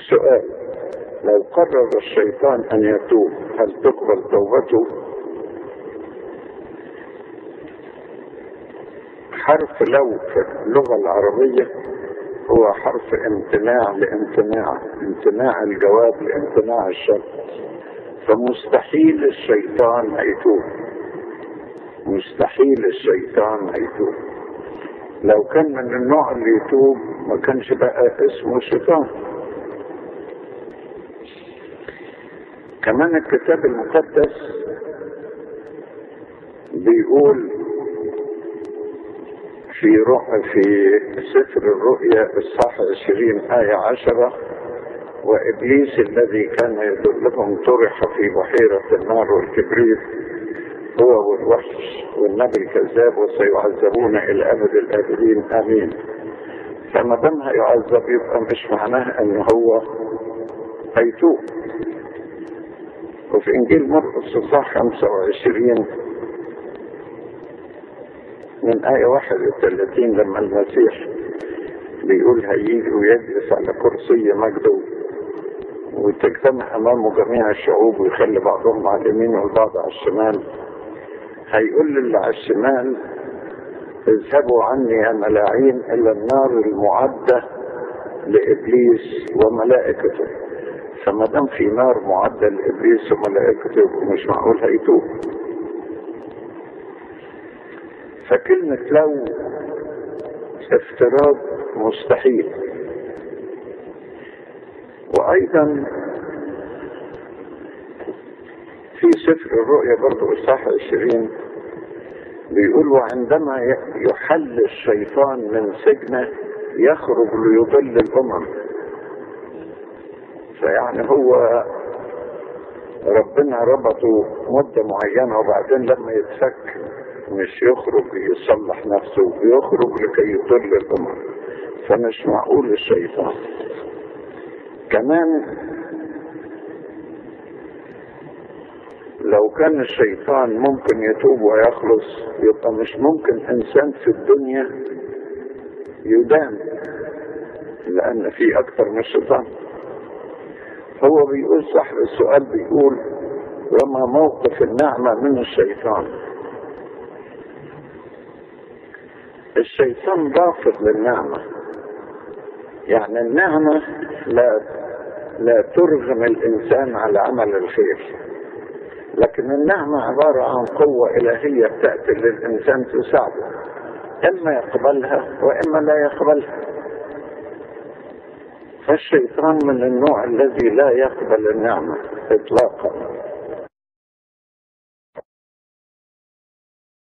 سؤال لو قرر الشيطان أن يتوب هل تقبل توبته؟ حرف لو في اللغة العربية هو حرف امتناع لامتناع امتناع الجواب لامتناع الشرط فمستحيل الشيطان هيتوب مستحيل الشيطان هيتوب لو كان من النوع اللي يتوب ما كانش بقى اسمه شيطان كمان الكتاب المقدس بيقول في رؤى في سفر الرؤيا اصحاح 20 آية 10 وإبليس الذي كان يدلهم طرح في بحيرة النار والكبريت هو والوحش والنبي الكذاب وسيعذبون إلى أبد الآبدين آمين فما دام هيعذب يبقى مش معناه ان هو هيتوب وفي انجيل مرقس اصحاح 25 من آية 31 لما المسيح بيقول هيجي ويجلس على كرسي مجده وتجتمع أمامه جميع الشعوب ويخلي بعضهم على اليمين والبعض على الشمال هيقول للي على الشمال اذهبوا عني يا ملاعين إلى النار المعدة لإبليس وملائكته فما دام في نار معدة لإبليس وملائكته مش معقول هيتوب فكلمة لو افتراض مستحيل وأيضا في سفر الرؤيا برضو إصحاح 20 بيقول وعندما يحل الشيطان من سجنه يخرج ليضل الأمم فيعني هو ربنا ربطه مدة معينة وبعدين لما يتفك مش يخرج يصلح نفسه يخرج لكي يضل الأمم فمش معقول الشيطان كمان لو كان الشيطان ممكن يتوب ويخلص يبقى مش ممكن انسان في الدنيا يدان لان في اكثر من الشيطان هو بيقول صاحب السؤال بيقول وما موقف النعمة من الشيطان الشيطان رافض للنعمة يعني النعمة لا لا ترغم الإنسان على عمل الخير لكن النعمة عبارة عن قوة إلهية تأتي للإنسان تساعده إما يقبلها وإما لا يقبلها فالشيطان من النوع الذي لا يقبل النعمة إطلاقا